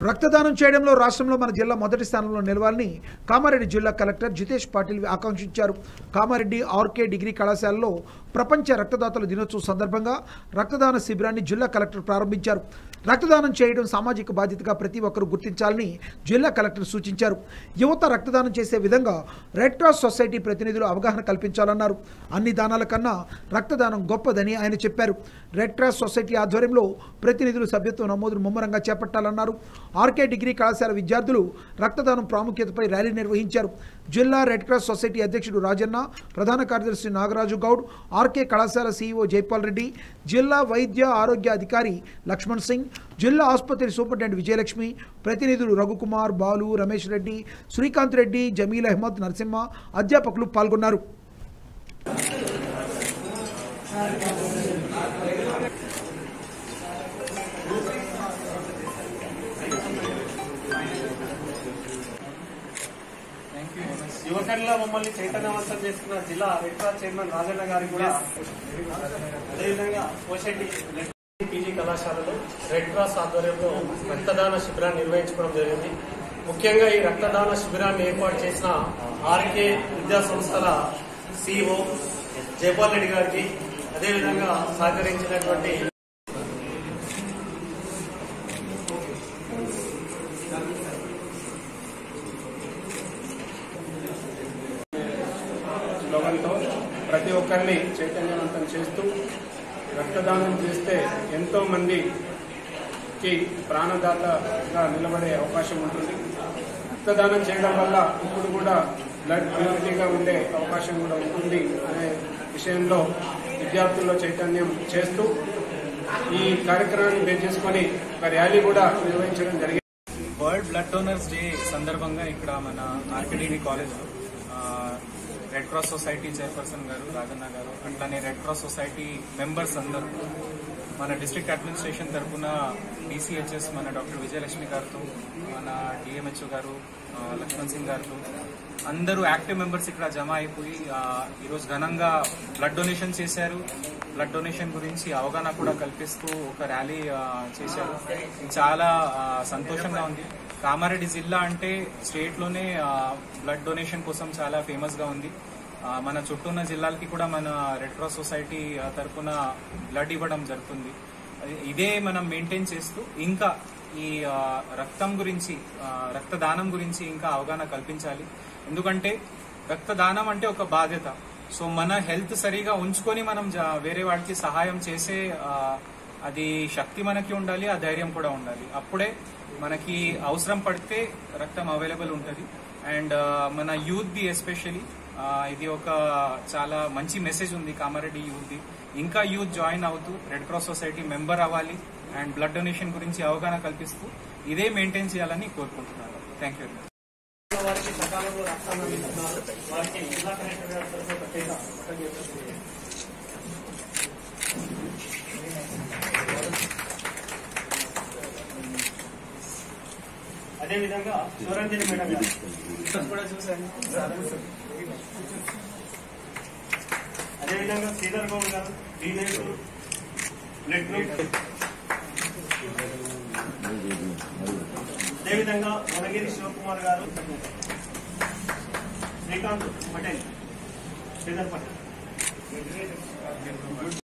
రక్తదానం చేయడంలో రాష్ట్రంలో మన జిల్లా మొదటి స్థానంలో నిలవాలని కామారెడ్డి జిల్లా కలెక్టర్ జితేష్ పాటిల్ ఆకాంక్షించారు కామారెడ్డి ఆర్కే డిగ్రీ కళాశాలలో ప్రపంచ రక్తదాతల దినోత్సవం సందర్భంగా రక్తదాన శిబిరాన్ని జిల్లా కలెక్టర్ ప్రారంభించారు రక్తదానం చేయడం సామాజిక బాధ్యతగా ప్రతి ఒక్కరూ గుర్తించాలని జిల్లా కలెక్టర్ సూచించారు యువత రక్తదానం చేసే విధంగా రెడ్ క్రాస్ సొసైటీ ప్రతినిధులు అవగాహన కల్పించాలన్నారు అన్ని దానాల కన్నా రక్తదానం గొప్పదని ఆయన చెప్పారు రెడ్ క్రాస్ సొసైటీ ఆధ్వర్యంలో ప్రతినిధులు సభ్యత్వ నమోదును ముమ్మరంగా చేపట్టాలన్నారు ఆర్కే డిగ్రీ కళాశాల విద్యార్థులు రక్తదానం ప్రాముఖ్యతపై ర్యాలీ నిర్వహించారు జిల్లా రెడ్ క్రాస్ సొసైటీ అధ్యక్షుడు రాజన్న ప్రధాన కార్యదర్శి నాగరాజు గౌడ్ ఆర్కే కళాశాల సీఈఓ జైపాల్ రెడ్డి జిల్లా వైద్య ఆరోగ్య అధికారి లక్ష్మణ్ సింగ్ జిల్లా ఆసుపత్రి సూపరింటెండెంట్ విజయలక్ష్మి ప్రతినిధులు రఘుకుమార్ బాలు రమేష్ రెడ్డి శ్రీకాంత్ రెడ్డి జమీల్ అహ్మద్ నరసింహ అధ్యాపకులు పాల్గొన్నారు యువకుల్లో మమ్మల్ని చైతన్యవంతం చేస్తున్న జిల్లా రెడ్ క్రాస్ చైర్మన్ రాజన్న గారికి కూడా అదేవిధంగా పోషెట్టి పీజీ కళాశాలలో రెడ్ క్రాస్ ఆధ్వర్యంలో రక్తదాన శిబిరాన్ని నిర్వహించుకోవడం జరిగింది ముఖ్యంగా ఈ రక్తదాన శిబిరాన్ని ఏర్పాటు చేసిన ఆర్కే విద్యా సంస్థల సిఇఓ జయపాల్ రెడ్డి గారికి అదేవిధంగా సహకరించినటువంటి స్లోగన్తో ప్రతి ఒక్కరిని చైతన్యవంతం చేస్తూ రక్తదానం చేస్తే ఎంతో మందికి ప్రాణదాతగా నిలబడే అవకాశం ఉంటుంది రక్తదానం చేయడం వల్ల ఇప్పుడు కూడా బ్లడ్ ప్యూరిటీగా ఉండే అవకాశం కూడా ఉంటుంది అనే విషయంలో విద్యార్థుల్లో చైతన్యం చేస్తూ ఈ కార్యక్రమాన్ని బేస్ చేసుకొని ఒక ర్యాలీ కూడా నిర్వహించడం జరిగింది వరల్డ్ బ్లడ్ డోనర్స్ డే సందర్భంగా ఇక్కడ మన ఆర్కిడిడి college red cross society chairperson గారు రాజన్న గారు అట్లానే రెడ్ క్రాస్ సొసైటీ మెంబర్స్ అందరూ మన డిస్ట్రిక్ట్ అడ్మినిస్ట్రేషన్ తరఫున డిసిహెచ్ఎస్ మన డాక్టర్ విజయలక్ష్మి గారితో మన డిఎంహెచ్ఓ గారు ఆ, లక్ష్మణ్ సింగ్ గారితో అందరూ యాక్టివ్ మెంబర్స్ ఇక్కడ జమ అయిపోయి ఆ, ఈరోజు ఘనంగా బ్లడ్ డొనేషన్ చేశారు బ్లడ్ డొనేషన్ గురించి అవగాహన కూడా కల్పిస్తూ ఒక ర్యాలీ ఆ, చేశారు ఇది చాలా ఆ, సంతోషంగా ఉంది కామారెడ్డి జిల్లా అంటే స్టేట్ లోనే బ్లడ్ డొనేషన్ కోసం చాలా ఫేమస్ గా ఉంది ఆ, మన చుట్టూ ఉన్న జిల్లాలకి కూడా మన రెడ్ క్రాస్ సొసైటీ ఆ, తరపున బ్లడ్ ఇవ్వడం జరుగుతుంది ఇదే మనం మెయింటైన్ చేస్తూ ఇంకా ఈ ఆ, రక్తం గురించి ఆ, రక్తదానం గురించి ఇంకా అవగాహన కల్పించాలి ఎందుకంటే రక్తదానం అంటే ఒక బాధ్యత సో మన హెల్త్ సరిగా ఉంచుకొని మనం జా- వేరే వాడికి సహాయం చేసే ఆ, అది శక్తి మనకి ఉండాలి ఆ ధైర్యం కూడా ఉండాలి అప్పుడే మనకి అవసరం పడితే రక్తం అవైలబుల్ ఉంటుంది అండ్ మన యూత్ ది ఎస్పెషలీ ఇది ఒక చాలా మంచి మెసేజ్ ఉంది కామారెడ్డి యూత్ ది ఇంకా యూత్ జాయిన్ అవుతూ రెడ్ క్రాస్ సొసైటీ మెంబర్ అవ్వాలి అండ్ బ్లడ్ డొనేషన్ గురించి అవగాహన కల్పిస్తూ ఇదే మెయింటైన్ చేయాలని కోరుకుంటున్నాను థ్యాంక్ యూ వారికి సకాలంలో రక్తాన్ని అందిస్తున్నారు వారికి జిల్లా కలెక్టర్ గారి తరఫున ప్రత్యేక కృతజ్ఞతలు. అదేవిధంగా సూరంజని మేడం గారు కూడా చూశాను అదేవిధంగా శ్రీధర్ గౌడ్ గారు డీనేసు బ్లడ్ గ్రూప్ అదేవిధంగా వనగిరి శివకుమార్ గారు శ్రీకాంత్ పటేల్ శ్రీధర్ పటేల్